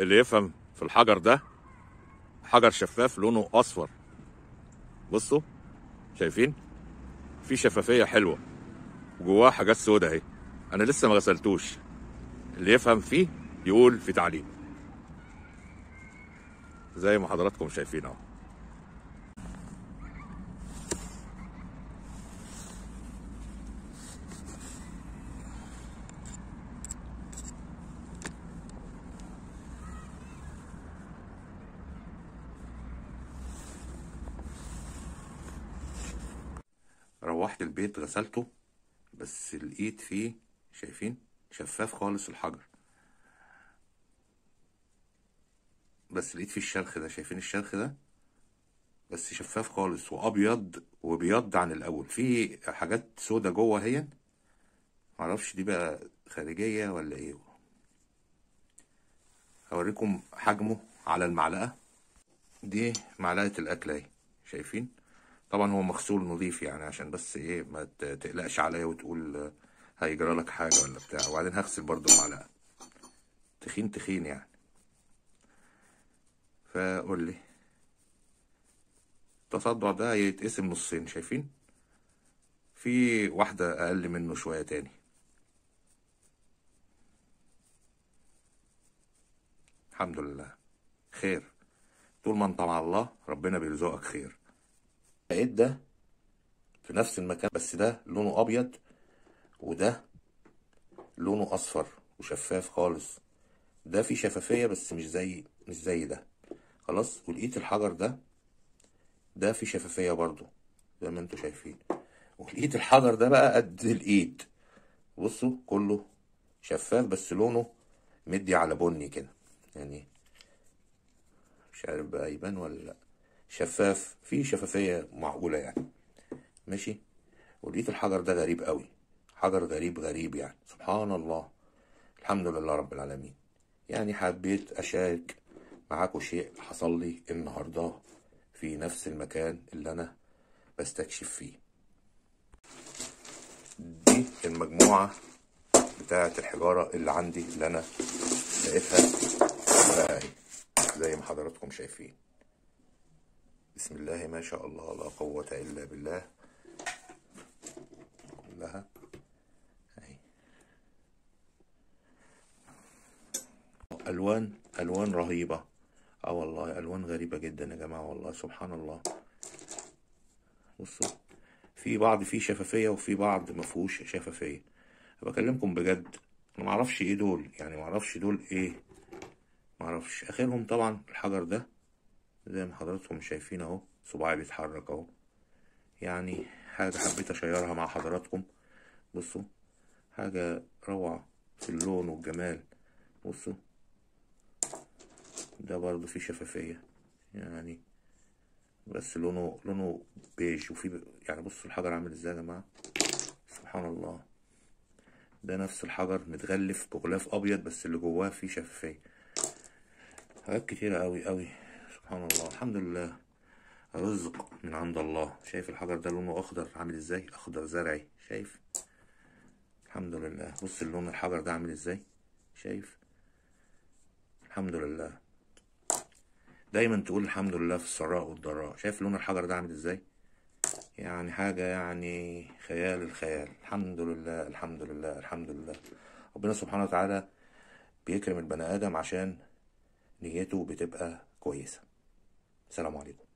اللي يفهم في الحجر ده حجر شفاف لونه اصفر بصوا شايفين في شفافيه حلوه وجواه حاجات سودة اهي انا لسه ما غسلتوش اللي يفهم فيه يقول في تعليق زي ما حضراتكم شايفين اهو روحت البيت غسلته بس لقيت فيه شايفين شفاف خالص الحجر بس لقيت فيه الشرخ ده شايفين الشرخ ده بس شفاف خالص وابيض وبيض عن الاول في حاجات سودا جوه اهي معرفش دي بقى خارجيه ولا ايه هوريكم حجمه على المعلقه دي معلقه الاكل اهي شايفين طبعا هو مغسول نظيف يعني عشان بس ايه ما ت- تقلقش عليا وتقول هيجرى لك حاجه ولا بتاع وبعدين هغسل برضو المعلقه تخين تخين يعني فقول لي التصدع ده يتقسم نصين شايفين في واحدة أقل منه شوية تاني الحمد لله خير طول ما انت مع الله ربنا بيرزقك خير لقيت ده في نفس المكان بس ده لونه أبيض وده لونه أصفر وشفاف خالص ده فيه شفافية بس مش زي مش زي ده خلاص ولقيت الحجر ده ده فيه شفافية برضو زي ما انتوا شايفين ولقيت الحجر ده بقى قد الإيد بصوا كله شفاف بس لونه مدي على بني كده يعني مش عارف بقى يبان ولا لا شفاف فيه شفافية معقولة يعني ماشي ولقيت الحجر ده غريب قوي حجر غريب غريب يعني سبحان الله الحمد لله رب العالمين يعني حبيت أشارك معاكم شيء حصل لي النهاردة في نفس المكان اللي أنا بستكشف فيه دي المجموعة بتاعة الحجارة اللي عندي اللي أنا لقيتها بقى أهي زي ما حضراتكم شايفين بسم الله ما شاء الله لا قوة إلا بالله كلها أهي ألوان ألوان رهيبة اه والله ألوان غريبة جدا يا جماعة والله سبحان الله بصوا في بعض فيه شفافية وفي بعض ما فيهوش شفافية بكلمكم بجد انا معرفش ايه دول يعني معرفش دول ايه معرفش اخرهم طبعا الحجر ده زي ما حضراتكم شايفين اهو صباعي بيتحرك اهو يعني حاجة حبيت اشيرها مع حضراتكم بصوا حاجة روعة في اللون والجمال بصوا ده برضو فيه شفافية يعني بس لونه لونه بيج وفي يعني بصوا الحجر عامل ازاي يا جماعة سبحان الله ده نفس الحجر متغلف بغلاف ابيض بس اللي جواه فيه شفافية حاجات كتيرة قوي قوي سبحان الله الحمد لله رزق من عند الله شايف الحجر ده لونه اخضر عامل ازاي اخضر زرعي شايف الحمد لله بص اللون الحجر ده عامل ازاي شايف الحمد لله دايما تقول الحمد لله في السراء والضراء شايف لون الحجر ده عامل ازاي يعني حاجة يعني خيال الخيال الحمد لله الحمد لله الحمد لله ربنا سبحانه وتعالى بيكرم البني آدم عشان نيته بتبقى كويسة السلام عليكم